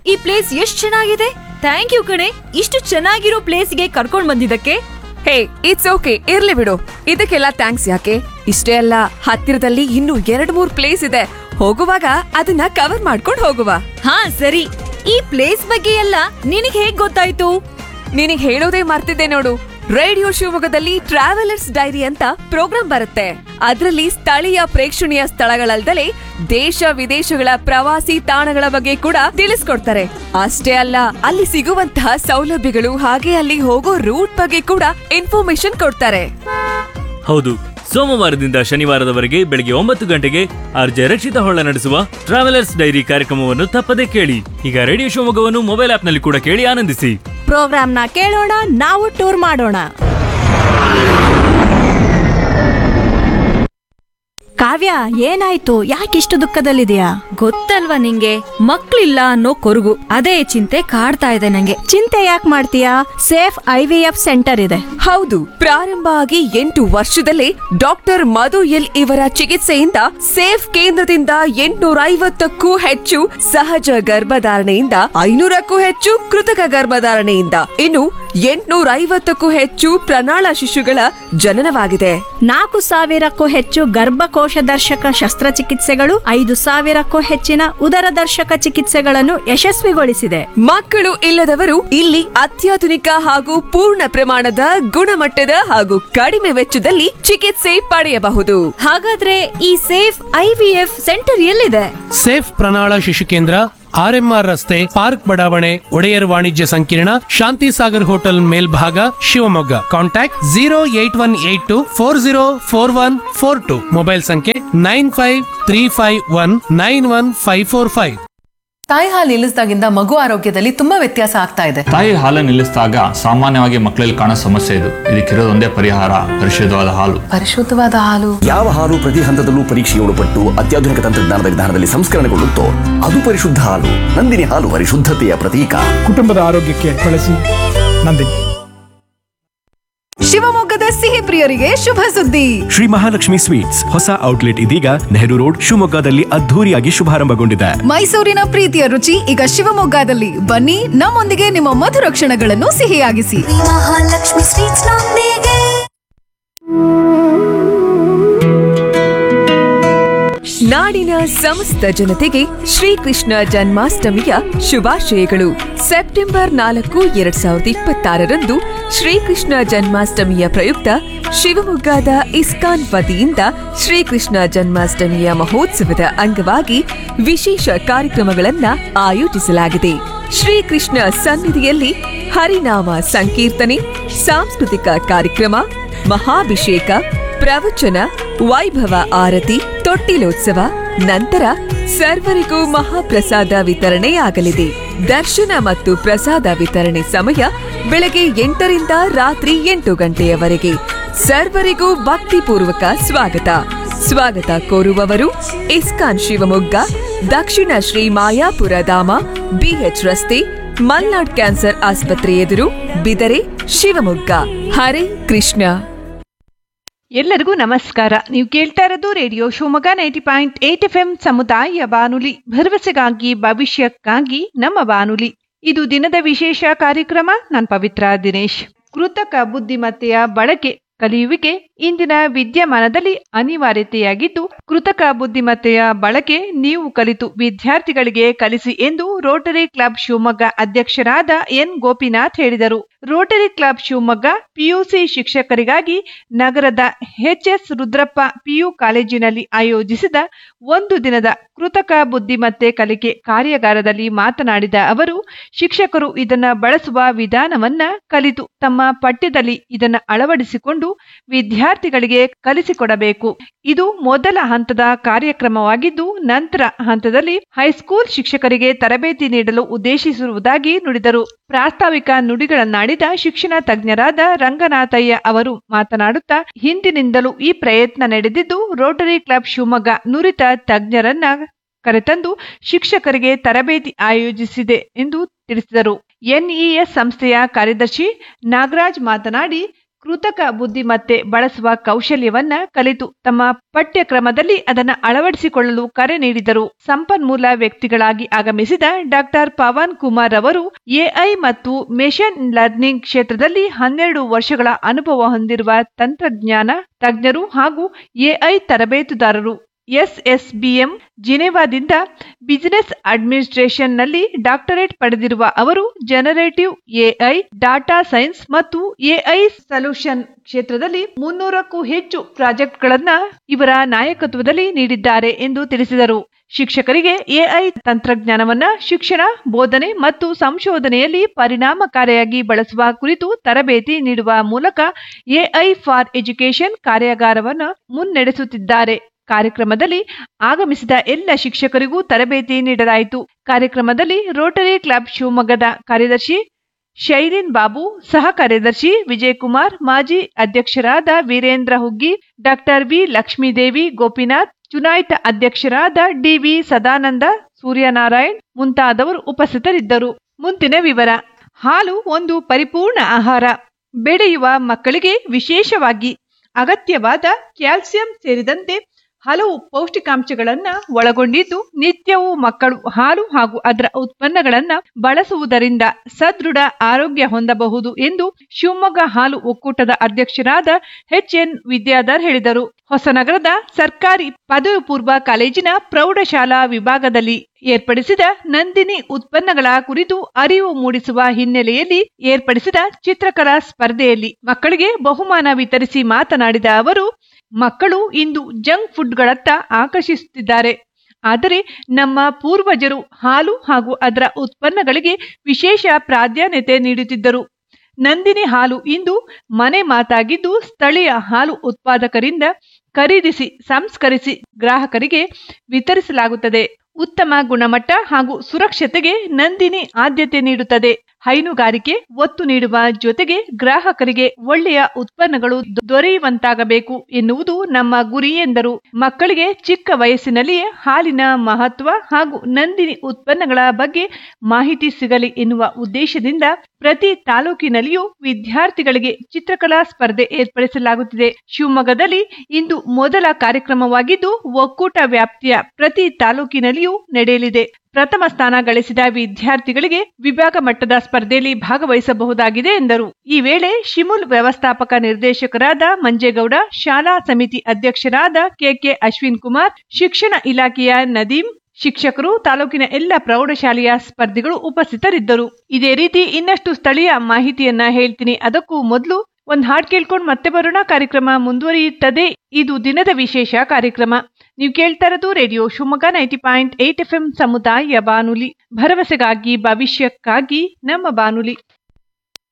ಈ ಪ್ಲೇಸ್ ಎಷ್ಟ್ ಚೆನ್ನಾಗಿದೆ ಥ್ಯಾಂಕ್ ಯು ಕಣೆ ಇಷ್ಟು ಚೆನ್ನಾಗಿರೋ ಪ್ಲೇಸ್ಗೆ ಕರ್ಕೊಂಡ್ ಬಂದಿದ್ದಕ್ಕೆ ಹೇ ಇಟ್ಸ್ ಓಕೆ ಇರ್ಲಿ ಬಿಡು ಇದಕ್ಕೆಲ್ಲ ಥ್ಯಾಂಕ್ಸ್ ಯಾಕೆ ಇಷ್ಟೇ ಅಲ್ಲ ಹತ್ತಿರದಲ್ಲಿ ಇನ್ನೂ ಎರಡ್ ಮೂರ್ ಪ್ಲೇಸ್ ಇದೆ ಹೋಗುವಾಗ ಅದನ್ನ ಕವರ್ ಮಾಡ್ಕೊಂಡು ಹೋಗುವ ಹಾ ಸರಿ ಈ ಪ್ಲೇಸ್ ಬಗ್ಗೆ ಎಲ್ಲ ನಿನಗ್ ಹೇಗ್ ಗೊತ್ತಾಯ್ತು ನಿನಗ್ ಹೇಳೋದೇ ಮರ್ತಿದ್ದೆ ನೋಡು ರೇಡಿಯೋ ಶಿವಮೊಗ್ಗದಲ್ಲಿ ಟ್ರಾವೆಲರ್ಸ್ ಡೈರಿ ಅಂತ ಪ್ರೋಗ್ರಾಂ ಬರುತ್ತೆ ಅದರಲ್ಲಿ ಸ್ಥಳೀಯ ಪ್ರೇಕ್ಷಣೀಯ ಸ್ಥಳಗಳಲ್ದಲೇ ದೇಶ ವಿದೇಶಗಳ ಪ್ರವಾಸಿ ತಾಣಗಳ ಬಗ್ಗೆ ಕೂಡ ತಿಳಿಸ್ಕೊಡ್ತಾರೆ ಅಷ್ಟೇ ಅಲ್ಲ ಅಲ್ಲಿ ಸಿಗುವಂತಹ ಸೌಲಭ್ಯಗಳು ಹಾಗೆ ಅಲ್ಲಿ ಹೋಗೋ ರೂಟ್ ಬಗ್ಗೆ ಕೂಡ ಇನ್ಫಾರ್ಮೇಶನ್ ಕೊಡ್ತಾರೆ ಹೌದು ಸೋಮವಾರದಿಂದ ಶನಿವಾರದವರೆಗೆ ಬೆಳಗ್ಗೆ ಒಂಬತ್ತು ಗಂಟೆಗೆ ಆರ್ಜೆ ರಕ್ಷಿತ ಹೊಳ್ಳ ನಡೆಸುವ ಟ್ರಾವೆಲರ್ಸ್ ಡೈರಿ ಕಾರ್ಯಕ್ರಮವನ್ನು ತಪ್ಪದೇ ಕೇಳಿ ಈಗ ರೇಡಿಯೋ ಶಿವಮೊಗ್ಗವನ್ನು ಮೊಬೈಲ್ ಆಪ್ನಲ್ಲಿ ಕೂಡ ಕೇಳಿ ಆನಂದಿಸಿ ಪ್ರೋಗ್ರಾಮ್ನ ಕೇಳೋಣ ನಾವು ಟೂರ್ ಮಾಡೋಣ ಕಾವ್ಯ ಏನಾಯ್ತು ಯಾಕಿಷ್ಟು ದುಃಖದಲ್ಲಿದೆಯಾ ಗೊತ್ತಲ್ವಾ ನಿಂಗೆ ಮಕ್ಳಿಲ್ಲ ಅನ್ನೋ ಕೊರಗು ಅದೇ ಚಿಂತೆ ಕಾಡ್ತಾ ಇದೆ ನಂಗೆ ಚಿಂತೆ ಯಾಕೆ ಮಾಡ್ತೀಯಾ Safe I V F centre ಇದೆ ಹೌದು ಪ್ರಾರಂಭ ಆಗಿ ಎಂಟು ವರ್ಷದಲ್ಲೇ ಡಾಕ್ಟರ್ ಮಧು ಎಲ್ ಇವರ ಚಿಕಿತ್ಸೆಯಿಂದ ಸೇಫ್ ಕೇಂದ್ರದಿಂದ ಎಂಟುನೂರ ಐವತ್ತಕ್ಕೂ ಹೆಚ್ಚು ಸಹಜ ಗರ್ಭಧಾರಣೆಯಿಂದ ಐನೂರಕ್ಕೂ ಹೆಚ್ಚು ಕೃತಕ ಗರ್ಭಧಾರಣೆಯಿಂದ ಇನ್ನು ಎಂಟುನೂರ ಐವತ್ತಕ್ಕೂ ಹೆಚ್ಚು ಪ್ರಣಾಳ ಶಿಶುಗಳ ಜನನವಾಗಿದೆ ನಾಲ್ಕು ಸಾವಿರಕ್ಕೂ ಹೆಚ್ಚು ಗರ್ಭಕೋಶ ದರ್ಶಕ ಶಸ್ತ್ರಚಿಕಿತ್ಸೆಗಳು ಐದು ಸಾವಿರಕ್ಕೂ ಹೆಚ್ಚಿನ ಉದರ ದರ್ಶಕ ಚಿಕಿತ್ಸೆಗಳನ್ನು ಯಶಸ್ವಿಗೊಳಿಸಿದೆ ಮಕ್ಕಳು ಇಲ್ಲದವರು ಇಲ್ಲಿ ಅತ್ಯಾಧುನಿಕ ಹಾಗೂ ಪೂರ್ಣ ಪ್ರಮಾಣದ ಗುಣಮಟ್ಟದ ಹಾಗೂ ಕಡಿಮೆ ವೆಚ್ಚದಲ್ಲಿ ಚಿಕಿತ್ಸೆ ಪಡೆಯಬಹುದು ಹಾಗಾದ್ರೆ ಈ Safe I V F centre ಎಲ್ಲಿದೆ ಸೇಫ್ ಪ್ರಣಾಳ ಶಿಶು ಕೇಂದ್ರ ಆರ್ಎಂಆರ್ ರಸ್ತೆ ಪಾರ್ಕ್ ಬಡಾವಣೆ ಒಡೆಯರ್ ವಾಣಿಜ್ಯ ಸಂಕೀರ್ಣ ಶಾಂತಿ ಸಾಗರ್ ಹೋಟೆಲ್ ಮೇಲ್ಭಾಗ Shivamogga contact zero eight one eight two four zero four one four two mobile ಸಂಖ್ಯೆ nine five three five one nine one five four five ತಾಯಿ ಹಾಲು ನಿಲ್ಲಿಸಿದಾಗಿಂದ ಮಗು ಆರೋಗ್ಯದಲ್ಲಿ ತುಂಬಾ ವ್ಯತ್ಯಾಸ ಆಗ್ತಾ ಇದೆ ತಾಯಿ ಹಾಲನ್ನು ನಿಲ್ಲಿಸಿದಾಗ ಸಾಮಾನ್ಯವಾಗಿ ಮಕ್ಕಳಲ್ಲಿ ಕಾಣೋ ಸಮಸ್ಯೆ ಇದು ಇದಕ್ಕಿರೋದೊಂದೇ ಪರಿಹಾರ ಪರಿಶುದ್ಧವಾದ ಹಾಲು ಪರಿಶುದ್ಧವಾದ ಹಾಲು ಯಾವ ಹಾಲು ಪ್ರತಿ ಹಂತದಲ್ಲೂ ಪರೀಕ್ಷೆಗೆ ಒಳಪಟ್ಟು ಅತ್ಯಾಧುನಿಕ ತಂತ್ರಜ್ಞಾನದ ವಿಧಾನದಲ್ಲಿ ಸಂಸ್ಕರಣೆಗೊಳ್ಳುತ್ತೋ ಅದು ಪರಿಶುದ್ಧ ಹಾಲು ನಂದಿನಿ ಹಾಲು ಪರಿಶುದ್ಧತೆಯ ಪ್ರತೀಕ ಕುಟುಂಬದ ಆರೋಗ್ಯಕ್ಕೆ ಬಳಸಿ ನಂದಿನಿ ಶಿವಮೊಗ್ಗದ ಸಿಹಿ ಪ್ರಿಯರಿಗೆ ಶುಭ ಸುದ್ದಿ ಶ್ರೀ ಮಹಾಲಕ್ಷ್ಮಿ ಸ್ವೀಟ್ಸ್ ಹೊಸ ಔಟ್ಲೆಟ್ ಇದೀಗ ನೆಹರು ರೋಡ್ ಶಿವಮೊಗ್ಗದಲ್ಲಿ ಅದ್ಧೂರಿಯಾಗಿ ಶುಭಾರಂಭಗೊಂಡಿದೆ ಮೈಸೂರಿನ ಪ್ರೀತಿಯ ರುಚಿ ಈಗ ಶಿವಮೊಗ್ಗದಲ್ಲಿ ಬನ್ನಿ ನಮ್ಮೊಂದಿಗೆ ನಿಮ್ಮ ಮಧುರ ಕ್ಷಣಗಳನ್ನು ಸಿಹಿಯಾಗಿಸಿ ಮಹಾಲಕ್ಷ್ಮಿ ಸ್ವೀಟ್ಸ್ ನೊಂದಿಗೆ ನಾಡಿನ ಸಮಸ್ತ ಜನತೆಗೆ ಶ್ರೀಕೃಷ್ಣ ಜನ್ಮಾಷ್ಟಮಿಯ ಶುಭಾಶಯಗಳು ಸೆಪ್ಟೆಂಬರ್ ನಾಲ್ಕು ಎರಡ್ ಸಾವಿರದ ಇಪ್ಪತ್ತಾರರಂದು ಶ್ರೀಕೃಷ್ಣ ಜನ್ಮಾಷ್ಟಮಿಯ ಪ್ರಯುಕ್ತ ಶಿವಮೊಗ್ಗದ ಇಸ್ಕಾನ್ ವತಿಯಿಂದ ಶ್ರೀಕೃಷ್ಣ ಜನ್ಮಾಷ್ಟಮಿಯ ಮಹೋತ್ಸವದ ಅಂಗವಾಗಿ ವಿಶೇಷ ಕಾರ್ಯಕ್ರಮಗಳನ್ನ ಆಯೋಜಿಸಲಾಗಿದೆ ಶ್ರೀಕೃಷ್ಣ ಸನ್ನಿಧಿಯಲ್ಲಿ ಹರಿನಾಮ ಸಂಕೀರ್ತನೆ ಸಾಂಸ್ಕೃತಿಕ ಕಾರ್ಯಕ್ರಮ ಮಹಾಭಿಷೇಕ ಪ್ರವಚನ ವೈಭವ ಆರತಿ ತೊಟ್ಟಿಲೋತ್ಸವ ನಂತರ ಸರ್ವರಿಗೂ ಮಹಾಪ್ರಸಾದ ವಿತರಣೆಯಾಗಲಿದೆ ದರ್ಶನ ಮತ್ತು ಪ್ರಸಾದ ವಿತರಣೆ ಸಮಯ ಬೆಳಗ್ಗೆ ಎಂಟರಿಂದ ರಾತ್ರಿ ಎಂಟು ಗಂಟೆಯವರೆಗೆ ಸರ್ವರಿಗೂ ಭಕ್ತಿಪೂರ್ವಕ ಸ್ವಾಗತ ಸ್ವಾಗತ ಕೋರುವವರು ಇಸ್ಕಾನ್ ಶಿವಮೊಗ್ಗ ದಕ್ಷಿಣ ಶ್ರೀ ಮಾಯಾಪುರ ಧಾಮ ಬಿಎಚ್ ರಸ್ತೆ ಮಲ್ನಾಡ್ ಕ್ಯಾನ್ಸರ್ ಆಸ್ಪತ್ರೆ ಎದುರು ಬಿದರೆ ಶಿವಮೊಗ್ಗ ಹರೇ ಕೃಷ್ಣ ಎಲ್ಲರಿಗೂ ನಮಸ್ಕಾರ ನೀವು ಕೇಳ್ತಾ ಇರೋದು radio Shivamogga ninety point eight F M ಸಮುದಾಯ ಬಾನುಲಿ ಭರವಸೆಗಾಗಿ ಭವಿಷ್ಯಕ್ಕಾಗಿ ನಮ್ಮ ಬಾನುಲಿ ಇದು ದಿನದ ವಿಶೇಷ ಕಾರ್ಯಕ್ರಮ ನಾನು ಪವಿತ್ರ ದಿನೇಶ್ ಕೃತಕ ಬುದ್ಧಿಮತ್ತೆಯ ಬಳಕೆ ಕಲಿಯುವಿಕೆ ಇಂದಿನ ವಿದ್ಯಮಾನದಲ್ಲಿ ಅನಿವಾರ್ಯತೆಯಾಗಿದ್ದು ಕೃತಕ ಬುದ್ಧಿಮತ್ತೆಯ ಬಳಕೆ ನೀವು ಕಲಿತು ವಿದ್ಯಾರ್ಥಿಗಳಿಗೆ ಕಲಿಸಿ ಎಂದು ರೋಟರಿ ಕ್ಲಬ್ ಶಿವಮೊಗ್ಗ ಅಧ್ಯಕ್ಷರಾದ ಎನ್ ಗೋಪಿನಾಥ್ ಹೇಳಿದರು ರೋಟರಿ ಕ್ಲಬ್ ಶಿವಮೊಗ್ಗ ಪಿಯುಸಿ ಶಿಕ್ಷಕರಿಗಾಗಿ ನಗರದ ಎಚ್ಎಸ್ ರುದ್ರಪ್ಪ ಪಿಯು ಕಾಲೇಜಿನಲ್ಲಿ ಆಯೋಜಿಸಿದ ಒಂದು ದಿನದ ಕೃತಕ ಬುದ್ಧಿಮತ್ತೆ ಕಲಿಕೆ ಕಾರ್ಯಾಗಾರದಲ್ಲಿ ಮಾತನಾಡಿದ ಅವರು ಶಿಕ್ಷಕರು ಇದನ್ನ ಬಳಸುವ ವಿಧಾನವನ್ನ ಕಲಿತು ತಮ್ಮ ಪಠ್ಯದಲ್ಲಿ ಇದನ್ನ ಅಳವಡಿಸಿಕೊಂಡು ವಿದ್ಯಾರ್ಥಿಗಳಿಗೆ ಕಲಿಸಿಕೊಡಬೇಕು ಇದು ಮೊದಲ ಹಂತದ ಕಾರ್ಯಕ್ರಮವಾಗಿದ್ದು ನಂತರ ಹಂತದಲ್ಲಿ ಹೈಸ್ಕೂಲ್ ಶಿಕ್ಷಕರಿಗೆ ತರಬೇತಿ ನೀಡಲು ಉದ್ದೇಶಿಸಿರುವುದಾಗಿ ನುಡಿದರು ಪ್ರಾಸ್ತಾವಿಕ ನುಡಿಗಳನ್ನಾಡಿದ ಶಿಕ್ಷಣ ತಜ್ಞರಾದ ರಂಗನಾಥಯ್ಯ ಅವರು ಮಾತನಾಡುತ್ತಾ ಹಿಂದಿನಿಂದಲೂ ಈ ಪ್ರಯತ್ನ ನಡೆದಿದ್ದು ರೋಟರಿ ಕ್ಲಬ್ ಶಿವಮೊಗ್ಗ ನುರಿತ ತಜ್ಞರನ್ನ ಕರೆತಂದು ಶಿಕ್ಷಕರಿಗೆ ತರಬೇತಿ ಆಯೋಜಿಸಿದೆ ಎಂದು ತಿಳಿಸಿದರು ಎನ್ಇಎಸ್ ಸಂಸ್ಥೆಯ ಕಾರ್ಯದರ್ಶಿ ನಾಗರಾಜ್ ಮಾತನಾಡಿ ಕೃತಕ ಬುದ್ಧಿಮತ್ತೆ ಬಳಸುವ ಕೌಶಲ್ಯವನ್ನ ಕಲಿತು ತಮ್ಮ ಪಠ್ಯಕ್ರಮದಲ್ಲಿ ಅದನ್ನ ಅಳವಡಿಸಿಕೊಳ್ಳಲು ಕರೆ ನೀಡಿದರು ಸಂಪನ್ಮೂಲ ವ್ಯಕ್ತಿಗಳಾಗಿ ಆಗಮಿಸಿದ ಡಾಕ್ಟರ್ ಪವನ್ ಕುಮಾರ್ ಅವರು ಎಐ ಮತ್ತು ಮೆಷಿನ್ ಲರ್ನಿಂಗ್ ಕ್ಷೇತ್ರದಲ್ಲಿ ಹನ್ನೆರಡು ವರ್ಷಗಳ ಅನುಭವ ಹೊಂದಿರುವ ತಂತ್ರಜ್ಞಾನ ತಜ್ಞರು ಹಾಗೂ ಎಐ ತರಬೇತುದಾರರು ಎಸ್ಎಸ್ಬಿಎಂ ಜಿನೆವಾದಿಂದ ಬಿಸಿನೆಸ್ ಅಡ್ಮಿನಿಸ್ಟ್ರೇಷನ್ನಲ್ಲಿ ಡಾಕ್ಟರೇಟ್ ಪಡೆದಿರುವ ಅವರು ಜನರೇಟಿವ್ ಎಐ ಡಾಟಾ ಸೈನ್ಸ್ ಮತ್ತು ಎಐ ಸೊಲ್ಯೂಷನ್ ಕ್ಷೇತ್ರದಲ್ಲಿ ಮುನ್ನೂರಕ್ಕೂ ಹೆಚ್ಚು ಪ್ರಾಜೆಕ್ಟ್ಗಳನ್ನ ಇವರ ನಾಯಕತ್ವದಲ್ಲಿ ನೀಡಿದ್ದಾರೆ ಎಂದು ತಿಳಿಸಿದರು ಶಿಕ್ಷಕರಿಗೆ ಎಐ ತಂತ್ರಜ್ಞಾನವನ್ನ ಶಿಕ್ಷಣ ಬೋಧನೆ ಮತ್ತು ಸಂಶೋಧನೆಯಲ್ಲಿ ಪರಿಣಾಮಕಾರಿಯಾಗಿ ಬಳಸುವ ಕುರಿತು ತರಬೇತಿ ನೀಡುವ ಮೂಲಕ ಎಐ ಫಾರ್ ಎಜುಕೇಶನ್ ಕಾರ್ಯಾಗಾರವನ್ನು ಮುನ್ನಡೆಸುತ್ತಿದ್ದಾರೆ ಕಾರ್ಯಕ್ರಮದಲ್ಲಿ ಆಗಮಿಸಿದ ಎಲ್ಲ ಶಿಕ್ಷಕರಿಗೂ ತರಬೇತಿ ನೀಡಲಾಯಿತು ಕಾರ್ಯಕ್ರಮದಲ್ಲಿ ರೋಟರಿ ಕ್ಲಬ್ ಶಿವಮೊಗ್ಗದ ಕಾರ್ಯದರ್ಶಿ ಶೈಲಿನ್ ಬಾಬು ಸಹ ಕಾರ್ಯದರ್ಶಿ ವಿಜಯಕುಮಾರ್ ಮಾಜಿ ಅಧ್ಯಕ್ಷರಾದ ವೀರೇಂದ್ರ ಹುಗ್ಗಿ ಡಾಕ್ಟರ್ ವಿ ಲಕ್ಷ್ಮೀದೇವಿ ಗೋಪಿನಾಥ್ ಚುನಾಯಿತ ಅಧ್ಯಕ್ಷರಾದ ಡಿವಿ ಸದಾನಂದ ಸೂರ್ಯನಾರಾಯಣ್ ಮುಂತಾದವರು ಉಪಸ್ಥಿತರಿದ್ದರು ಮುಂದಿನ ವಿವರ ಹಾಲು ಒಂದು ಪರಿಪೂರ್ಣ ಆಹಾರ ಬೆಳೆಯುವ ಮಕ್ಕಳಿಗೆ ವಿಶೇಷವಾಗಿ ಅಗತ್ಯವಾದ ಕ್ಯಾಲ್ಸಿಯಂ ಸೇರಿದಂತೆ ಹಲವು ಪೌಷ್ಟಿಕಾಂಶಗಳನ್ನ ಒಳಗೊಂಡಿದ್ದು ನಿತ್ಯವೂ ಮಕ್ಕಳು ಹಾಲು ಹಾಗೂ ಅದರ ಉತ್ಪನ್ನಗಳನ್ನ ಬಳಸುವುದರಿಂದ ಸದೃಢ ಆರೋಗ್ಯ ಹೊಂದಬಹುದು ಎಂದು ಶಿವಮೊಗ್ಗ ಹಾಲು ಒಕ್ಕೂಟದ ಅಧ್ಯಕ್ಷರಾದ ಎಚ್ ಎನ್ ವಿದ್ಯಾಧರ್ ಹೇಳಿದರು ಹೊಸನಗರದ ಸರ್ಕಾರಿ ಪದವಿ ಪೂರ್ವ ಕಾಲೇಜಿನ ಪ್ರೌಢಶಾಲಾ ವಿಭಾಗದಲ್ಲಿ ಏರ್ಪಡಿಸಿದ ನಂದಿನಿ ಉತ್ಪನ್ನಗಳ ಕುರಿತು ಅರಿವು ಮೂಡಿಸುವ ಹಿನ್ನೆಲೆಯಲ್ಲಿ ಏರ್ಪಡಿಸಿದ ಚಿತ್ರಕಲಾ ಸ್ಪರ್ಧೆಯಲ್ಲಿ ಮಕ್ಕಳಿಗೆ ಬಹುಮಾನ ವಿತರಿಸಿ ಮಾತನಾಡಿದ ಅವರು ಮಕ್ಕಳು ಇಂದು ಜಂಕ್ ಫುಡ್ಗಳತ್ತ ಆಕರ್ಷಿಸುತ್ತಿದ್ದಾರೆ ಆದರೆ ನಮ್ಮ ಪೂರ್ವಜರು ಹಾಲು ಹಾಗೂ ಅದರ ಉತ್ಪನ್ನಗಳಿಗೆ ವಿಶೇಷ ಪ್ರಾಧಾನ್ಯತೆ ನೀಡುತ್ತಿದ್ದರು ನಂದಿನಿ ಹಾಲು ಇಂದು ಮನೆ ಮಾತಾಗಿದ್ದು ಸ್ಥಳೀಯ ಹಾಲು ಉತ್ಪಾದಕರಿಂದ ಖರೀದಿಸಿ ಸಂಸ್ಕರಿಸಿ ಗ್ರಾಹಕರಿಗೆ ವಿತರಿಸಲಾಗುತ್ತದೆ ಉತ್ತಮ ಗುಣಮಟ್ಟ ಹಾಗೂ ಸುರಕ್ಷತೆಗೆ ನಂದಿನಿ ಆದ್ಯತೆ ನೀಡುತ್ತದೆ ಹೈನುಗಾರಿಕೆ ಒತ್ತು ನೀಡುವ ಜೊತೆಗೆ ಗ್ರಾಹಕರಿಗೆ ಒಳ್ಳೆಯ ಉತ್ಪನ್ನಗಳು ದೊರೆಯುವಂತಾಗಬೇಕು ಎನ್ನುವುದು ನಮ್ಮ ಗುರಿ ಎಂದರು ಮಕ್ಕಳಿಗೆ ಚಿಕ್ಕ ವಯಸ್ಸಿನಲ್ಲಿಯೇ ಹಾಲಿನ ಮಹತ್ವ ಹಾಗೂ ನಂದಿನಿ ಉತ್ಪನ್ನಗಳ ಬಗ್ಗೆ ಮಾಹಿತಿ ಸಿಗಲಿ ಎನ್ನುವ ಉದ್ದೇಶದಿಂದ ಪ್ರತಿ ತಾಲೂಕಿನಲ್ಲಿಯೂ ವಿದ್ಯಾರ್ಥಿಗಳಿಗೆ ಚಿತ್ರಕಲಾ ಸ್ಪರ್ಧೆ ಏರ್ಪಡಿಸಲಾಗುತ್ತಿದೆ ಶಿವಮೊಗ್ಗದಲ್ಲಿ ಇಂದು ಮೊದಲ ಕಾರ್ಯಕ್ರಮವಾಗಿದ್ದು ಒಕ್ಕೂಟ ವ್ಯಾಪ್ತಿಯ ಪ್ರತಿ ತಾಲೂಕಿನಲ್ಲಿಯೂ ನಡೆಯಲಿದೆ ಪ್ರಥಮ ಸ್ಥಾನ ಗಳಿಸಿದ ವಿದ್ಯಾರ್ಥಿಗಳಿಗೆ ವಿಭಾಗ ಮಟ್ಟದ ಸ್ಪರ್ಧೆಯಲ್ಲಿ ಭಾಗವಹಿಸಬಹುದಾಗಿದೆ ಎಂದರು ಈ ವೇಳೆ ಶಿಮುಲ್ ವ್ಯವಸ್ಥಾಪಕ ನಿರ್ದೇಶಕರಾದ ಮಂಜೇಗೌಡ ಶಾಲಾ ಸಮಿತಿ ಅಧ್ಯಕ್ಷರಾದ ಕೆಕೆ ಅಶ್ವಿನ್ ಕುಮಾರ್ ಶಿಕ್ಷಣ ಇಲಾಖೆಯ ನದೀಂ ಶಿಕ್ಷಕರು ತಾಲೂಕಿನ ಎಲ್ಲ ಪ್ರೌಢಶಾಲೆಯ ಸ್ಪರ್ಧಿಗಳು ಉಪಸ್ಥಿತರಿದ್ದರು ಇದೇ ರೀತಿ ಇನ್ನಷ್ಟು ಸ್ಥಳೀಯ ಮಾಹಿತಿಯನ್ನ ಹೇಳ್ತೀನಿ ಅದಕ್ಕೂ ಮೊದಲು ಒಂದ್ ಹಾಡ್ ಕೇಳ್ಕೊಂಡು ಮತ್ತೆ ಬರೋಣ ಕಾರ್ಯಕ್ರಮ ಮುಂದುವರಿಯುತ್ತದೆ ಇದು ದಿನದ ವಿಶೇಷ ಕಾರ್ಯಕ್ರಮ ನೀವು ಕೇಳ್ತಾ ಇರೋದು radio Shivamogga ninety point eight F M ಸಮುದಾಯ ಬಾನುಲಿ ಭರವಸೆಗಾಗಿ ಭವಿಷ್ಯಕ್ಕಾಗಿ ನಮ್ಮ ಬಾನುಲಿ